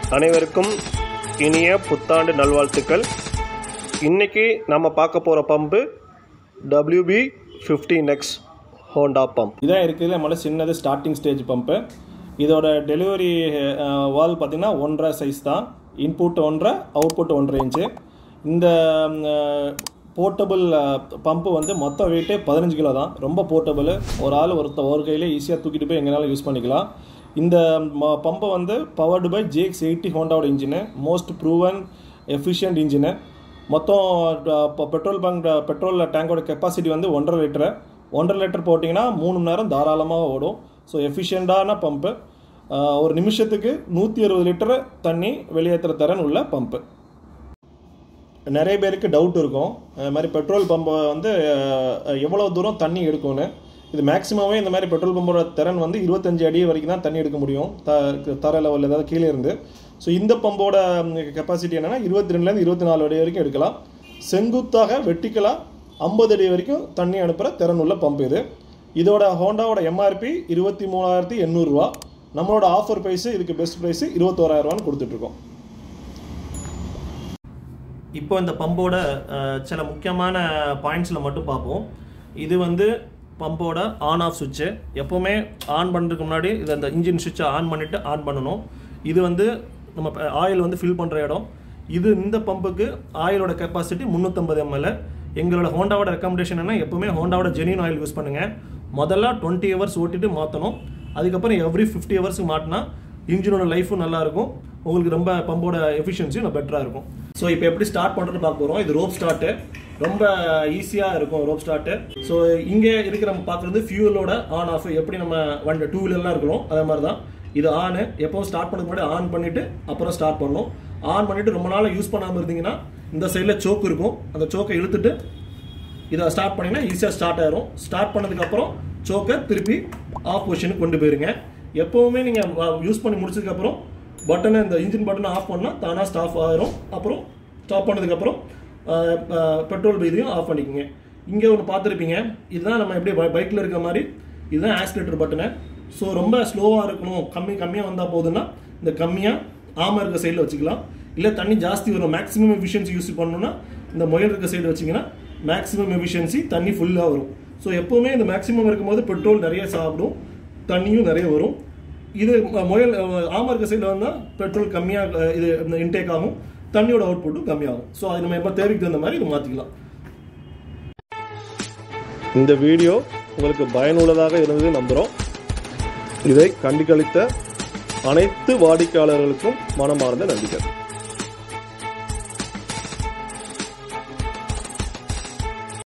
அனைவருக்கும் இனிய புத்தாண்டு நல்வாழ்த்துக்கள் இன்னைக்கு நம்ம பார்க்க போகிற pump WB fifteen X Honda pump இதான் இருக்குது நம்மளோட சின்னது ஸ்டார்டிங் ஸ்டேஜ் பம்பு இதோட டெலிவரி வால் பார்த்தீங்கன்னா ஒன்றரை சைஸ் தான் இன்புட் ஒன்றரை அவுட்புட் ஒன்றரை இன்ச்சு இந்த போர்ட்டபுள் பம்பு வந்து மொத்த வெயிட்டே பதினஞ்சு கிலோ தான் ரொம்ப போர்ட்டபுள் ஒரு ஆள் ஒருத்த ஒரு கையில் ஈஸியாக தூக்கிட்டு போய் எங்கேனாலும் யூஸ் பண்ணிக்கலாம் இந்த பம்பை வந்து பவர்டு பை ஜேஎக்ஸ் எயிட்டி ஹோண்டாவோட engine most proven efficient engine மொத்தம் பெட்ரோல் பங்க் பெட்ரோல் டேங்கோட கெப்பாசிட்டி வந்து ஒன்றரை லிட்டரு ஒன்றரை லிட்டர் போட்டிங்கன்னா மூணு மணி நேரம் தாராளமாக ஓடும் ஸோ எஃபிஷியண்ட்டான பம்பு ஒரு நிமிஷத்துக்கு நூற்றி அறுபது லிட்டர் தண்ணி வெளியேற்றுற திறன் உள்ள பம்பு நிறைய பேருக்கு டவுட் இருக்கும் அது மாதிரி பெட்ரோல் பம்பை வந்து அஹ், எவ்வளோ தூரம் தண்ணி எடுக்கும்னு இது மேக்ஸிமமே இந்த மாதிரி பெட்ரோல் பம்போட திறன் வந்து இருபத்தஞ்சு அடி வரைக்கும் தான் தண்ணி எடுக்க முடியும் த தர லெவலில் ஏதாவது கீழே இருந்து ஸோ இந்த பம்போட கெப்பாசிட்டி என்னென்னா இருபத்தி ரெண்டுலேருந்து இருபத்தி நாலு அடி வரைக்கும் எடுக்கலாம் செங்குத்தாக வெட்டிக்கலாக ஐம்பது அடி வரைக்கும் தண்ணி அனுப்புகிற திறன் உள்ள பம்ப் இது இதோட ஹோண்டாவோட எம்ஆர்பி இருபத்தி மூணாயிரத்தி எண்ணூறுரூவா நம்மளோட ஆஃபர் ப்ரைஸு இதுக்கு பெஸ்ட் ப்ரைஸு இருபத்தோராயிரரூவான்னு கொடுத்துட்ருக்கோம் இப்போ இந்த பம்போட அஹ், சில முக்கியமான பாயிண்ட்ஸில் மட்டும் பார்ப்போம் இது வந்து பம்போட ஆன் ஆஃப் சுவிட்சு எப்போவுமே ஆன் பண்ணுறதுக்கு முன்னாடி இது அந்த இன்ஜின் சுவிட்சை ஆன் பண்ணிவிட்டு ஆன் பண்ணணும் இது வந்து நம்ம ஆயில் வந்து ஃபில் பண்ணுற இடம் இது இந்த பம்புக்கு ஆயிலோட கெப்பாசிட்டி முந்நூற்றம்பது எம்எல் எங்களோட ஹோண்டாவோட ரெக்கமெண்டேஷன் என்ன எப்போவுமே ஹோண்டாவோட ஜெனியூன் ஆயில் யூஸ் பண்ணுங்கள் முதல்ல டுவெண்ட்டி ஹவர்ஸ் ஓட்டிட்டு மாற்றணும் அதுக்கப்புறம் எவ்ரி ஃபிஃப்டி ஹவர்ஸ்க்கு மாட்டினா இன்ஜினோட லைஃபும் நல்லா இருக்கும் உங்களுக்கு ரொம்ப பம்போட எஃபிஷியன்சியும் பெட்டராக இருக்கும் ஸோ இப்போ எப்படி ஸ்டார்ட் பண்ணுறது பார்க்க போகிறோம் இது ரோப் ஸ்டார்ட்டு ரொம்ப ஈஸியாக இருக்கும் ரோப் ஸ்டார்ட்டு ஸோ இங்கே இருக்கிற நம்ம பார்க்குறது ஃபியூலோட ஆன் ஆஃப் எப்படி நம்ம வண்டி டூ வீலர்லாம் இருக்கிறோம் அதே மாதிரி தான் இது ஆனு எப்போவும் ஸ்டார்ட் பண்ணதுக்கு முன்னாடி ஆன் பண்ணிவிட்டு அப்புறம் ஸ்டார்ட் பண்ணணும் ஆன் பண்ணிவிட்டு ரொம்ப நாள் யூஸ் பண்ணாமல் இருந்தீங்கன்னா இந்த சைடில் சோக்கு இருக்கும் அந்த சோக்கை இழுத்துட்டு இதை ஸ்டார்ட் பண்ணிங்கன்னா ஈஸியாக ஸ்டார்ட் ஆயிரும் ஸ்டார்ட் பண்ணதுக்கப்புறம் சோக்கை திருப்பி ஆஃப் பொசிஷனுக்கு கொண்டு போயிருங்க எப்போவுமே நீங்கள் யூஸ் பண்ணி முடிச்சதுக்கப்புறம் பட்டனை இந்த இன்ஜின் பட்டனை ஆஃப் பண்ணால் தானாக ஸ்டாப் ஆயிரும் அப்புறம் ஸ்டாப் பண்ணதுக்கப்புறம் பெட்ரோல் இதையும் ஆஃப் பண்ணிக்கோங்க இங்கே ஒன்று பார்த்துருப்பீங்க இதுதான் நம்ம எப்படி பைக்கில் இருக்க மாதிரி இதுதான் ஆக்சிலேட்டர் பட்டனை ஸோ ரொம்ப ஸ்லோவாக இருக்கணும் கம்மி கம்மியாக வந்தால் போதுன்னா இந்த கம்மியாக ஆமாம் இருக்க சைடில் வச்சுக்கலாம் இல்லை தண்ணி ஜாஸ்தி வரும் மேக்ஸிமம் எஃபிஷியன்சி யூஸ் பண்ணணும்னா இந்த முயல் இருக்க சைடு வச்சிங்கன்னா மேக்ஸிமம் எஃபிஷியன்சி தண்ணி ஃபுல்லாக வரும் ஸோ எப்போவுமே இந்த மேக்ஸிமம் இருக்கும்போது பெட்ரோல் நிறைய சாப்பிடும் தண்ணியும் நிறைய வரும் இது ம- முயல் அஹ், ஆமா இருக்க சைடில் வந்தால் பெட்ரோல் கம்மியாக இது இன்டேக் ஆகும் தண்ணியோட அவுட்புட்டும் கம்மியாகும் ஸோ அது நம்ம எப்போ தேவைக்கு தகுந்த மாதிரி இது மாற்றிக்கலாம் இந்த வீடியோ உங்களுக்கு பயனுள்ளதாக இருந்தது நம்புகிறோம் இதை கண்டுகளித்த அனைத்து வாடிக்கையாளர்களுக்கும் மனமார்ந்த நன்றிகள்